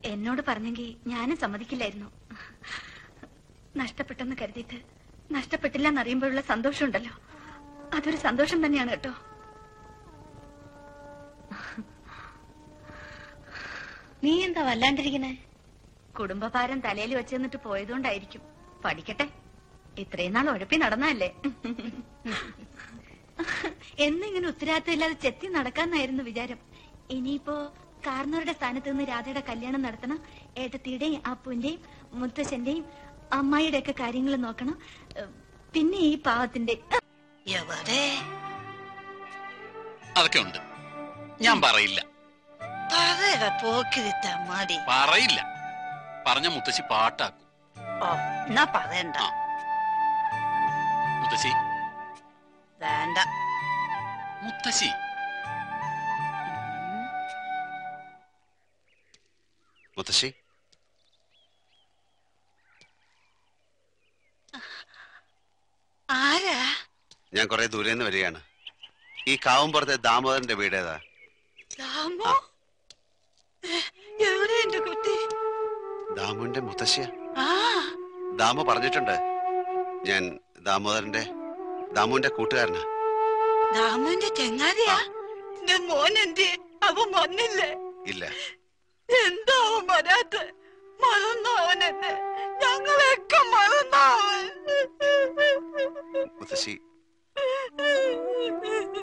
എന്നോട് പറഞ്ഞെങ്കിൽ ഞാനും സമ്മതിക്കില്ലായിരുന്നു നഷ്ടപ്പെട്ടെന്ന് കരുതിയിട്ട് നഷ്ടപ്പെട്ടില്ല എന്നറിയുമ്പോഴുള്ള സന്തോഷമുണ്ടല്ലോ അതൊരു സന്തോഷം തന്നെയാണ് കേട്ടോ നീ എന്താ വല്ലാണ്ടിരിക്കണേ കുടുംബഭാരം തലയിൽ വെച്ച് നിന്നിട്ട് പോയതുകൊണ്ടായിരിക്കും പഠിക്കട്ടെ ഇത്രയും നാൾ ഉഴപ്പി നടന്നല്ലേ എന്നിങ്ങനെ ഉത്തരവാദിത്തം ഇല്ലാതെ ചെത്തി നടക്കാന്നായിരുന്നു വിചാരം ഇനിയിപ്പോ കാർന്നവരുടെ സ്ഥാനത്ത് നിന്ന് രാധയുടെ കല്യാണം നടത്തണം ഏട്ടത്തിയുടെയും അപ്പുവിന്റെയും മുത്തശ്ശന്റെയും അമ്മായിയുടെ ഒക്കെ കാര്യങ്ങൾ നോക്കണം ഏഹ്, പിന്നെ ഈ പാവത്തിന്റെ എവിടെ അതൊക്കെ ഉണ്ട് ഞാൻ പറയില്ല പറയട പോക്കിരിത്ത മടി പറയില്ല പറഞ്ഞ മുത്തശ്ശി പാട്ടാക്കും ഓ എന്നാ പറയണ്ട ആ. മുത്തശ്ശി വേണ്ട മുത്തശ്ശി മുത്തശ്ശി ആരാ ഞാൻ കുറെ ദൂരെ നിന്ന് വരികയാണ് ഈ കാവുംപുറത്തെ ദാമോദരന്റെ വീട് ഏതാ രാമോ എവിടെ എന്റെ കുട്ടി ദാമുവിന്റെ മുത്തശ്ശിയ ആ ദാമു പറഞ്ഞിട്ടുണ്ട് ഞാൻ ദാമോദരന്റെ ദാമുവിന്റെ കൂട്ടുകാരനാ രാമുവിന്റെ ചെങ്ങാതിയാ എന്റെ മോൻ എന്തേ അവൻ വന്നില്ലേ ഇല്ല എന്താ അവൻ വരാത്ത മറന്നോ അവൻ എന്നെ ഞങ്ങളെയൊക്കെ മറന്നോ അവൻ മുത്തശ്ശി